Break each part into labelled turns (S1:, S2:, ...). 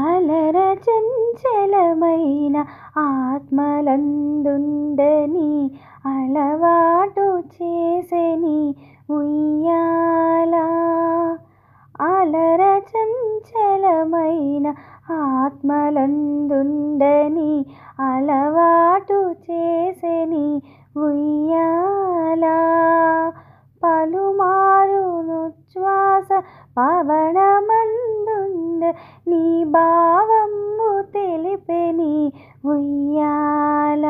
S1: అలర చంచలమైన ఆత్మలందుండని అలవాటు చేసెని ఉయ్యాల అలర చంచలమైన ఆత్మలందుండని అలవాటు చేసెని ఉయ్యాల పలుమారునుచ్ఛ్వాస పవనమందుండ నీ భావము తెలిపెని ఉయ్యాల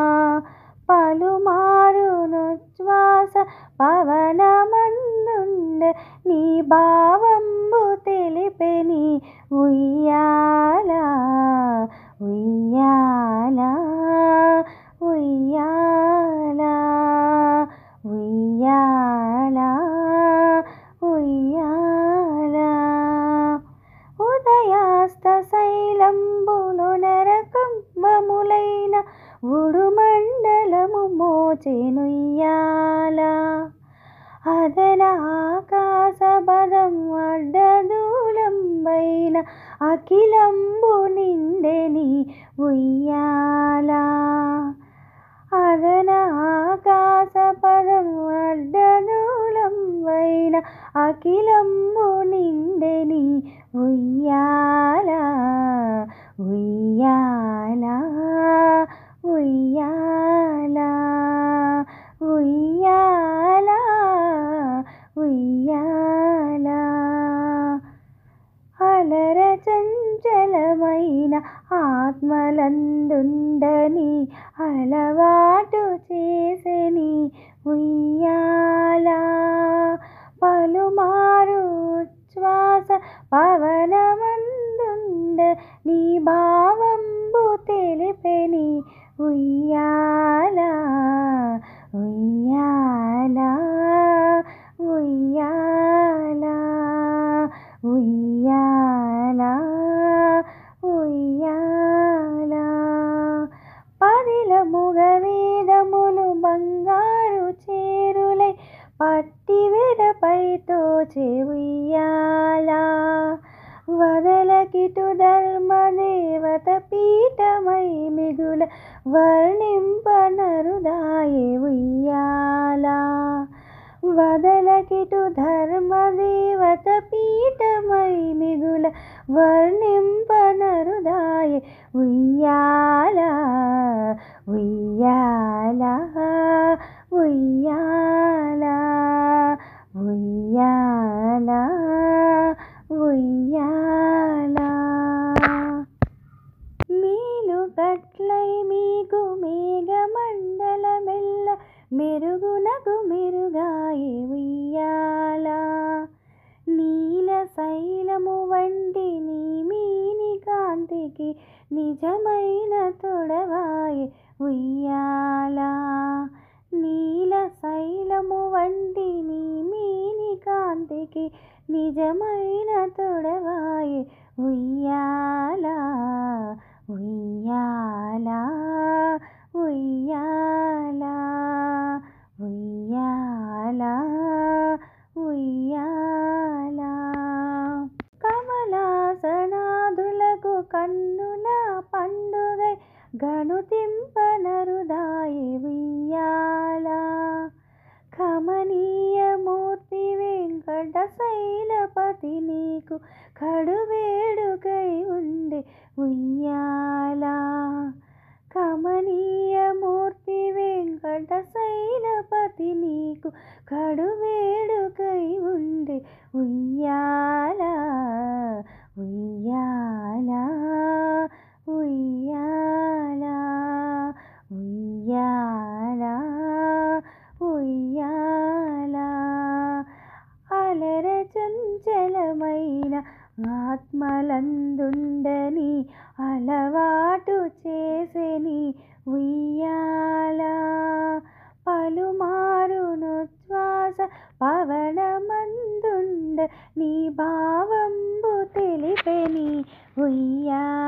S1: పలుమారునుచ్ఛ్వాస పవనమందుండ నీ భావము తెలిపెని ఉయ్యాల ఉయ్యాల ఉయ్యాల ఉయ్యాల ఉయ్యాల ఉదయాస్త శైలంబులు నరకంబములైన ఉడుమండలము మోచెనుయ్యాల అదన ఆకాశపదం అడ్డదూలంబైన అఖిలంబు నిండెని ఉయ్యాల అదన ఆకాశపదం అడ్డదూలంబైన అఖిలంబు నిండెని ఉయ్యాల ఉయ్యాల ఉయ్యాల ఉయ్యాల ఉయ్యాల అలర చంచలమైన ఆత్మలందుండని అలవాటు చేసెని ఉయ్యాల పలుమారు శ్వాస పవనమందుండ నీ భావంబు తెలిపెని ఉయ్యాల ఉయ్యాల ఉయ్యాల ఉయ్యాల ఉయ్యాల పదిల ముగ వేదములు బంగారు చేరులై పట్టి వెరపైతో చెవుయ్యాల వదలకిటు ధర్మదేవత పీఠమై మిగుల వర్ణింపనరుదాయే ఉయ్యాల వదలకిటు ధర్మదేవత పీఠమై మిగుల వర్ణింపనరుదాయే ఉయ్యాల ఉయ్యాల ఉయ్యాల ఉయ్యాల ఉయ్యాల మీలు గట్లై మీకు మేఘమండలమెల్ల మెరుగునకు మెరుగాయి ఉయ్యాల నీల శైలము వంటి నీ మీని కాంతికి నిజమైన తొడవాయి ఉయ్యాల నీల శైలము వంటి నీ మీని కాంతికి నిజమైన తొడవాయి ఉయ్యాల ఉయ్యాల ఉయ్యాల ఉయ్యాల ఉయ్యాల కమలాసనాదులకు కన్నుల పండుగై గణుతింపనరుదాయి ఉయ్యాల కమనీయమూర్తి వెంకట శైలపతి నీకు కడువేడుకై ఉండే ఉయ్యాల కమనీయమూర్తి వెంకట శైలపతి నీకు కడువేడుకై ఉండే ఉయ్యాల ఉయ్యాల ఉయ్యాల ఉయ్యాల ఉయ్యాల అలర చంచలమైన ఆత్మలందుండని అలవాటు చేసెని ఉయ్యాల పలుమారును శ్వాస పవనమందుండ నీ భావంబు తెలిపెని ఉయ్యాల